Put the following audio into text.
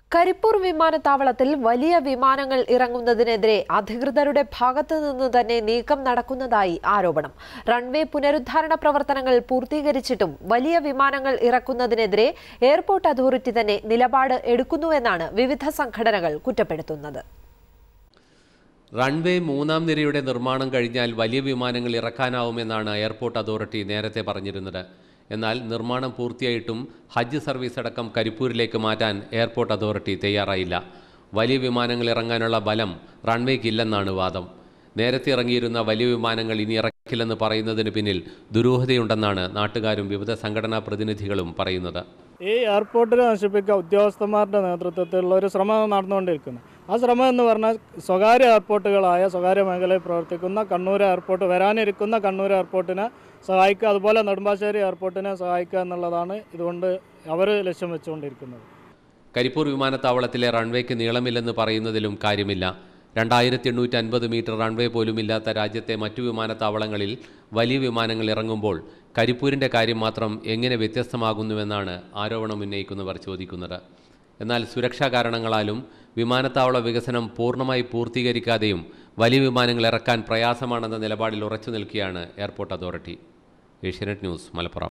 കരിപ്പൂർ വിമാനത്താവളത്തിൽ വലിയ വിമാനങ്ങൾ ഇറങ്ങുന്നതിനെതിരെ അധികൃതരുടെ ഭാഗത്തു നിന്ന് തന്നെ നീക്കം നടക്കുന്നതായി ആരോപണം റൺവേ പുനരുദ്ധാരണ പ്രവർത്തനങ്ങൾ പൂർത്തീകരിച്ചിട്ടും വലിയ വിമാനങ്ങൾ ഇറക്കുന്നതിനെതിരെ എയർപോർട്ട് അതോറിറ്റി തന്നെ നിലപാട് എടുക്കുന്നുവെന്നാണ് വിവിധ സംഘടനകൾ കുറ്റപ്പെടുത്തുന്നത് റൺവേ മൂന്നാം നിരയുടെ നിർമ്മാണം കഴിഞ്ഞാൽ വലിയ വിമാനങ്ങൾ ഇറക്കാനാവുമെന്നാണ് എയർപോർട്ട് അതോറിറ്റി നേരത്തെ പറഞ്ഞിരുന്നത് എന്നാൽ നിർമ്മാണം പൂർത്തിയായിട്ടും ഹജ്ജ് സർവീസ് അടക്കം കരിപ്പൂരിലേക്ക് മാറ്റാൻ എയർപോർട്ട് അതോറിറ്റി തയ്യാറായില്ല വലിയ വിമാനങ്ങൾ ഇറങ്ങാനുള്ള ബലം റൺവേക്കില്ലെന്നാണ് വാദം നേരത്തെ ഇറങ്ങിയിരുന്ന വലിയ വിമാനങ്ങൾ ഇനി ഇറക്കില്ലെന്ന് പറയുന്നതിന് പിന്നിൽ ദുരൂഹതയുണ്ടെന്നാണ് നാട്ടുകാരും വിവിധ സംഘടനാ പ്രതിനിധികളും പറയുന്നത് ഈ എയർപോർട്ടിൽ നശിപ്പിക്കുക ഉദ്യോഗസ്ഥന്മാരുടെ നേതൃത്വത്തിലുള്ള ഒരു ശ്രമം നടന്നുകൊണ്ടിരിക്കുന്നു ആ ശ്രമം എന്ന് പറഞ്ഞാൽ സ്വകാര്യ എയർപോർട്ടുകളായ സ്വകാര്യ മേഖലയിൽ പ്രവർത്തിക്കുന്ന കണ്ണൂർ എയർപോർട്ട് വരാനിരിക്കുന്ന കണ്ണൂർ എയർപോർട്ടിനെ സഹായിക്കുക അതുപോലെ നെടുമ്പാശ്ശേരി എയർപോർട്ടിനെ സഹായിക്കുക എന്നുള്ളതാണ് ഇതുകൊണ്ട് അവർ ലക്ഷ്യം വെച്ചുകൊണ്ടിരിക്കുന്നത് കരിപ്പൂർ വിമാനത്താവളത്തിലെ റൺവേക്ക് നീളമില്ലെന്ന് പറയുന്നതിലും കാര്യമില്ല രണ്ടായിരത്തി എണ്ണൂറ്റി അൻപത് മീറ്റർ റൺവേ പോലുമില്ലാത്ത രാജ്യത്തെ മറ്റു വിമാനത്താവളങ്ങളിൽ വലിയ വിമാനങ്ങൾ ഇറങ്ങുമ്പോൾ കരിപ്പൂരിൻ്റെ കാര്യം മാത്രം എങ്ങനെ വ്യത്യസ്തമാകുന്നുവെന്നാണ് ആരോപണം ഉന്നയിക്കുന്നവർ ചോദിക്കുന്നത് എന്നാൽ സുരക്ഷാ കാരണങ്ങളാലും വിമാനത്താവള വികസനം പൂർണ്ണമായി പൂർത്തീകരിക്കാതെയും വലിയ വിമാനങ്ങൾ ഇറക്കാൻ പ്രയാസമാണെന്ന നിലപാടിൽ ഉറച്ചു നിൽക്കുകയാണ് airport authority Asianet news Malappuram